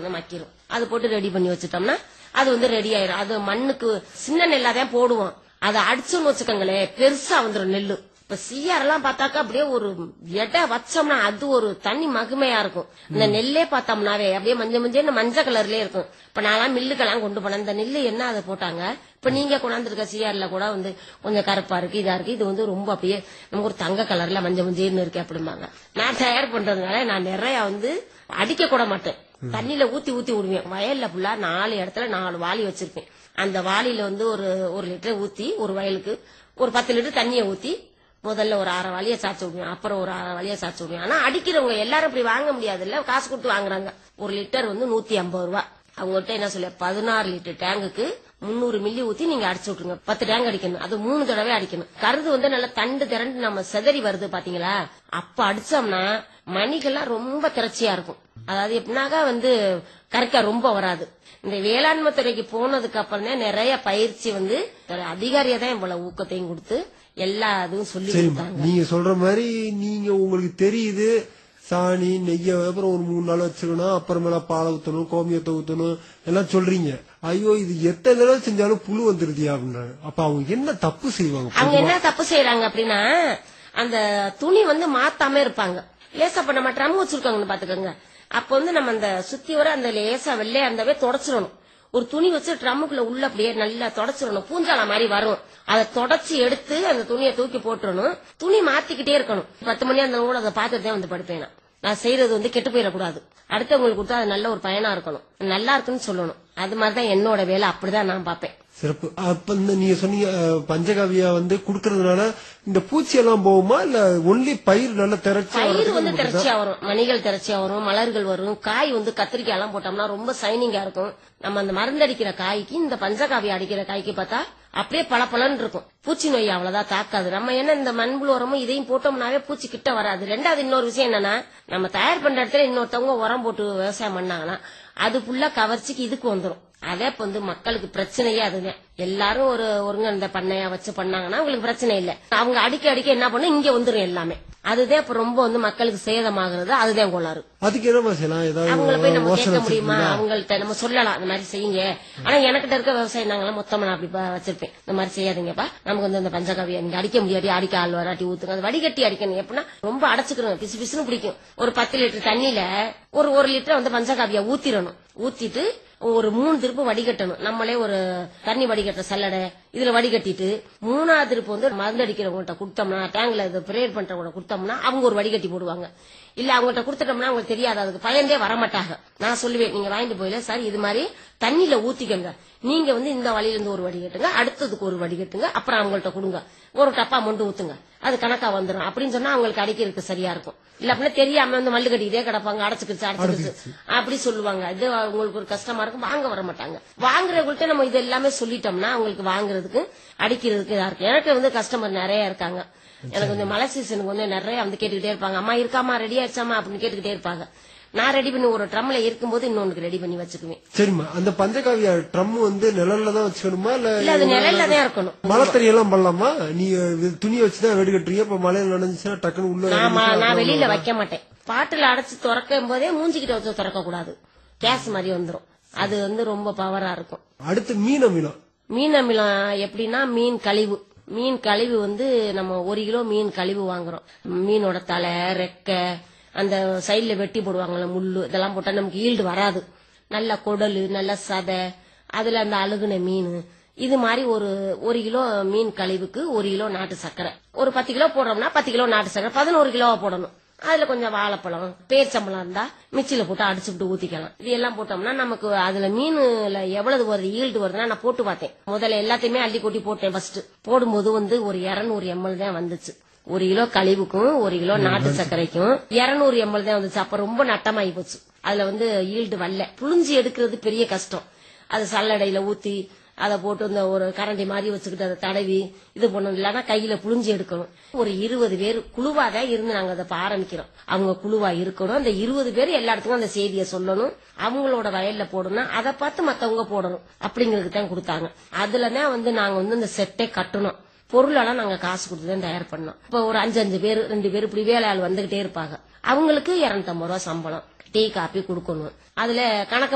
வந்து மக்கிரும் அது போட்டு ரெடி பண்ணி வச்சுட்டோம்னா அது வந்து ரெடி ஆயிரும் அது மண்ணுக்கு சின்ன நெல்லாதான் போடுவோம் அதை அடிச்சோம்னு வச்சுக்கோங்களேன் பெருசா வந்துரும் நெல்லு இப்ப சிஆர் எல்லாம் பார்த்தாக்கா அப்படியே ஒரு எடை வச்சோம்னா அது ஒரு தனி மகிமையா இருக்கும் இந்த நெல்லே பார்த்தோம்னாவே அப்படியே மஞ்சள் மஞ்சள் மஞ்சள் கலர்லயே இருக்கும் இப்ப நான் மில்லுக்கெல்லாம் கொண்டு போனேன் இந்த நெல்லு என்ன அதை போட்டாங்க இப்ப நீங்க கொண்டாந்துருக்க சிஆர்ல கூட வந்து கொஞ்சம் கருப்பா இருக்கு இதா இருக்கு இது வந்து ரொம்ப அப்படியே நமக்கு ஒரு தங்க கலர்ல மஞ்சள் மஞ்சள்னு இருக்கு அப்படிம்பாங்க நான் தயார் பண்றதுனால நான் நிறைய வந்து அடிக்க கூட மாட்டேன் தண்ணியில ஊத்தி ஊத்தி விடுவேன் வயல்ல ஃபுல்லா நாலு இடத்துல நாலு வாளி வச்சிருப்பேன் அந்த வாளியில வந்து ஒரு ஒரு லிட்டர் ஊத்தி ஒரு வயலுக்கு ஒரு பத்து லிட்டர் தண்ணியை ஊத்தி முதல்ல ஒரு அரை வழியை சாச்சு விடுவேன் அப்புறம் ஒரு அரை வழியை சாச்சு விடுவேன் ஆனா அடிக்கிறவங்க எல்லாரும் இப்படி வாங்க முடியாதுல்ல காசு கொடுத்து வாங்குறாங்க ஒரு லிட்டர் வந்து நூத்தி ஐம்பது ரூபா அவங்கள்ட்ட என்ன சொல்ல பதினாறு லிட்டர் டேங்குக்கு முந்நூறு மில்லி ஊத்தி நீங்க அடிச்சு விட்டுருங்க பத்து டேங்க் அடிக்கணும் அது மூணு தடவை அடிக்கணும் கருது வந்து நல்லா தண்டு திரண்டு நம்ம செதறி வருது பாத்தீங்களா அப்ப அடிச்சோம்னா மணிகள்லாம் ரொம்ப திரட்சியா இருக்கும் அதாவது எப்படின்னாக்கா வந்து கரெக்டா ரொம்ப வராது இந்த வேளாண்மை துறைக்கு போனதுக்கு அப்புறம் தான் நிறைய பயிற்சி வந்து அதிகாரியா தான் இவ்வளவு ஊக்கத்தையும் கொடுத்து எல்லா இதுவும் சொல்லி சரிம்மா கொடுத்தாங்க நீங்க சொல்ற மாதிரி நீங்க உங்களுக்கு தெரியுது சாணி நெய்ய அப்புறம் ஒரு மூணு நாள் வச்சுக்கணும் அப்புறமேல பாலை ஊத்தணும் கோமியத்தை ஊத்தணும் எல்லாம் சொல்றீங்க ஐயோ இது எத்தனை தடவை செஞ்சாலும் புழு வந்துருதியா அப்படின்றாங்க அப்ப அவங்க என்ன தப்பு செய்வாங்க அவங்க என்ன தப்பு செய்யறாங்க அப்படின்னா அந்த துணி வந்து மாத்தாம இருப்பாங்க லேசா இப்ப நம்ம ட்ரம் வச்சிருக்காங்கன்னு பாத்துக்கோங்க அப்ப வந்து நம்ம அந்த சுத்தி வர அந்த லேசா வெள்ளையா இருந்தாவே தொடச்சிடணும் ஒரு துணி வச்சு ட்ரம்முக்குள்ள உள்ள அப்படியே நல்லா தொடச்சிடணும் பூஞ்சால மாதிரி வரும் அதை தொடச்சி எடுத்து அந்த துணியை தூக்கி போட்டுறணும் துணி மாத்திக்கிட்டே இருக்கணும் பத்து மணி அந்த கூட அதை பார்த்துட்டு தான் வந்து படுப்பேன் நான். நான் செய்யறது வந்து கெட்டு போயிடக்கூடாது அடுத்தவங்களுக்கு கொடுத்தா அது நல்ல ஒரு பயனா இருக்கணும் நல்லா இருக்குன்னு சொல்லணும் அது மாதிரிதான் என்னோட வேலை அப்படிதான் நான் பார்ப்பேன் சிறப்பு அப்ப இந்த நீங்க சொன்னீங்க அஹ், பஞ்சகாவியா வந்து குடுக்கறதுனால இந்த பூச்சி எல்லாம் போகுமா இல்ல ஒன்லி பயிர் நல்ல திரட்சி பயிர் வந்து திரட்சியா வரும் மணிகள் திரட்சியா வரும் மலர்கள் வரும் காய் வந்து கத்திரிக்காய் எல்லாம் போட்டோம்னா ரொம்ப சைனிங்கா இருக்கும் நம்ம அந்த மருந்து அடிக்கிற காய்க்கு இந்த பஞ்சகாவி அடிக்கிற காய்க்கு பார்த்தா அப்படியே பளபளன்னு இருக்கும் பூச்சி நோய் அவ்வளவுதான் தாக்காது நம்ம என்ன இந்த மண்புழு உரமும் இதையும் போட்டோம்னாவே பூச்சி கிட்ட வராது ரெண்டாவது இன்னொரு விஷயம் என்னன்னா நம்ம தயார் பண்ற இடத்துல இன்னொருத்தவங்க உரம் போட்டு விவசாயம் பண்ணாங்கன்னா அது ஃபுல்லா கவர்ச்சிக்கு இதுக்கு வந்துரும் அதே இப்ப வந்து மக்களுக்கு பிரச்சனையே அதுதான் எல்லாரும் ஒரு ஒருங்கிணைந்த பண்ணையா வச்சு பண்ணாங்கன்னா அவங்களுக்கு பிரச்சனை இல்ல அவங்க அடிக்க அடிக்க என்ன பண்ணும் இங்க வந்துரும் எல்லாமே அதுதான் இப்ப ரொம்ப வந்து மக்களுக்கு சேதமாகிறது அதுதான் கோளாறு அதுக்கு என்ன செய்யலாம் அவங்கள போய் ஏதாவது நம்ம யோசனை கேட்க முடியுமா வச்சிருக்கீங்களா? அவங்கள்ட்ட நம்ம சொல்லலாம் அந்த மாதிரி செய்யுங்க ஆனா எனக்கிட்ட இருக்க விவசாயம் நாங்களாம் மொத்தமா நான் அப்படி ப- வச்சிருப்பேன் இந்த மாதிரி செய்யாதீங்கப்பா நமக்கு வந்து இந்த பஞ்சகாவியா நீங்க அடிக்க முடியாது அடிக்க ஆள் வராட்டி ஊத்துங்க அது வடிகட்டி அடிக்கணும் எப்படின்னா ரொம்ப அடைச்சுக்கணும் பிசு பிசுன்னு பிடிக்கும் ஒரு பத்து லிட்டர் தண்ணியில ஒரு ஒரு லிட்டர் வந்து பஞ்சகாவியா ஊத்திரணும் ஊத்திட்டு ஒரு மூணு திருப்பு வடிகட்டணும் நம்மளே ஒரு தண்ணி வடிகட்டுற சல்லடை இதுல வடிகட்டிட்டு மூணாவது திருப்பு வந்து மருந்து அடிக்கிறவங்கள்ட்ட கொடுத்தோம்னா டேங்க்ல இது பிரேயர் பண்றவங்க கொடுத்தோம்னா அவங்க ஒரு வடிகட்டி போடுவாங்க இல்ல அவங்கள்ட்ட கொடுத்துட்டோம்னா அவங்களுக்கு தெரியாது அதுக்கு பயந்தே வரமாட்டாங்க நான் சொல்லுவேன் நீங்க வாங்கிட்டு போயில சார் இது மாதிரி தண்ணியில ஊத்திக்கங்க நீங்க வந்து இந்த வழியில இருந்து ஒரு வடிகட்டுங்க அடுத்ததுக்கு ஒரு வடிகட்டுங்க அப்புறம் அவங்கள்ட்ட கொடுங்க ஒரு டப்பா மொண்டு ஊத்துங்க அது கணக்கா வந்துடும் அப்படின்னு சொன்னா அவங்களுக்கு அடிக்கிறதுக்கு சரியா இருக்கும் இல்ல அப்படின்னா தெரியாம வந்து மல்லு கட்டிக்கிட்டே கிடப்பாங்க அடைச்சுக்கிச்சு அடைச்சுக்கிச்சு அப்படி சொல்லுவாங்க இது அவங்களுக்கு ஒரு கஷ்டமா இருக்கும் வாங்க வர மாட்டாங்க வாங்குறவங்கள்ட்ட நம்ம இது எல்லாமே சொல்லிட்டோம்னா அவங்களுக்கு வாங்குறதுக்கு அடிக்கிறதுக்கு இதா இருக்கு எனக்கு வந்து கஸ்டமர் நிறைய இருக்காங்க எனக்கு வந்து மழை சீசனுக்கு வந்து நிறைய வந்து கேட்டுக்கிட்டே இருப்பாங்க அம்மா இருக்காமா ரெடி ஆயிடுச்சாமா அப்படின்னு கேட்டுக்கிட்டே இருப்பாங்க நான் ரெடி பண்ணி ஒரு ட்ரம்ல இருக்கும்போது இன்னொன்னுக்கு ரெடி பண்ணி வச்சுக்குவேன் சரிம்மா அந்த பஞ்சகாவியா ட்ரம் வந்து நிழல்ல தான் வச்சுக்கணுமா இல்ல இல்ல அது நிழல்ல தான் இருக்கணும் மழை தண்ணியெல்லாம் பண்ணலாமா நீங்க இது துணி வச்சுதான் வெடி கட்டுறீங்க இப்ப மழையில நனைஞ்சுச்சுன்னா டக்குன்னு உள்ள நான் ம- இறங்கிச்சுன்னா நான் வெளியில வைக்க மாட்டேன் பாட்டில் அடைச்சு திறக்கும் போதே மூஞ்சிக்கிட்ட வச்சு திறக்க கூடாது கேஸ் மாதிரி வந்துரும் அது வந்து ரொம்ப பவரா இருக்கும் அடுத்து மீன் அமிலம் மீன் அமிலம் எப்படின்னா மீன் கழிவு மீன் கழிவு வந்து நம்ம ஒரு கிலோ மீன் கழிவு வாங்குறோம் மீனோட தலை ரெக்கை அந்த சைடுல வெட்டி போடுவாங்கல்ல முள்ளு இதெல்லாம் போட்டா நமக்கு ஈல்டு வராது நல்ல குடலு நல்ல சதை அதுல அந்த அழுகுன மீன் இது மாதிரி ஒரு ஒரு கிலோ மீன் கழிவுக்கு ஒரு கிலோ நாட்டு சர்க்கரை ஒரு பத்து கிலோ போடுறோம்னா பத்து கிலோ நாட்டு சர்க்கரை பதினோரு கிலோவா போடணும் அதுல கொஞ்சம் வாழைப்பழம் பேர்ச்சம்பழம் இருந்தா மிச்சில போட்டு அடிச்சுட்டு ஊத்திக்கலாம் இது எல்லாம் போட்டோம்னா நமக்கு அதுல மீனுல எவ்வளவு வருது ஈல்டு வருதுன்னா நான் போட்டு பார்த்தேன் முதல்ல எல்லாத்தையுமே அள்ளி கொட்டி போட்டேன் ஃபர்ஸ்ட் போடும்போது வந்து ஒரு 200 எம்எல் தான் வந்துச்சு ஒரு கிலோ கழிவுக்கும் ஒரு கிலோ நாட்டு சர்க்கரைக்கும் 200 எம்எல் தான் வந்துச்சு அப்ப ரொம்ப நட்டமாயி போச்சு அதுல வந்து ஈல்டு வரல புழிஞ்சு எடுக்கிறது பெரிய கஷ்டம் அது சல்லடையில ஊத்தி அதை போட்டு இந்த ஒரு கரண்டி மாதிரி வச்சுக்கிட்டு அதை தடவி இது பண்ணணும் இல்லைன்னா கையில புழிஞ்சு எடுக்கணும் ஒரு இருபது பேர் குழுவா தான் இருந்து நாங்க அதை இப்ப ஆரம்பிக்கிறோம் அவங்க குழுவா இருக்கணும் அந்த இருபது பேர் எல்லா இடத்துக்கும் அந்த செய்தியை சொல்லணும் அவங்களோட வயல்ல போடணும் அதை பார்த்து மத்தவங்க போடணும் அப்படிங்கிறதுக்கு தான் கொடுத்தாங்க அதுலதான் வந்து நாங்க வந்து இந்த செட்டே கட்டணும் பொருளெல்லாம் நாங்க காசு கொடுத்து தான் தயார் பண்ணோம் இப்ப ஒரு அஞ்சு அஞ்சு பேர் ரெண்டு பேர் இப்படி வேலையாள் வந்துகிட்டே இருப்பாங்க அவங்களுக்கு இருநூத்தம்பது ரூபா சம்பளம் டீ காப்பி கொடுக்கணும் அதுல கணக்கு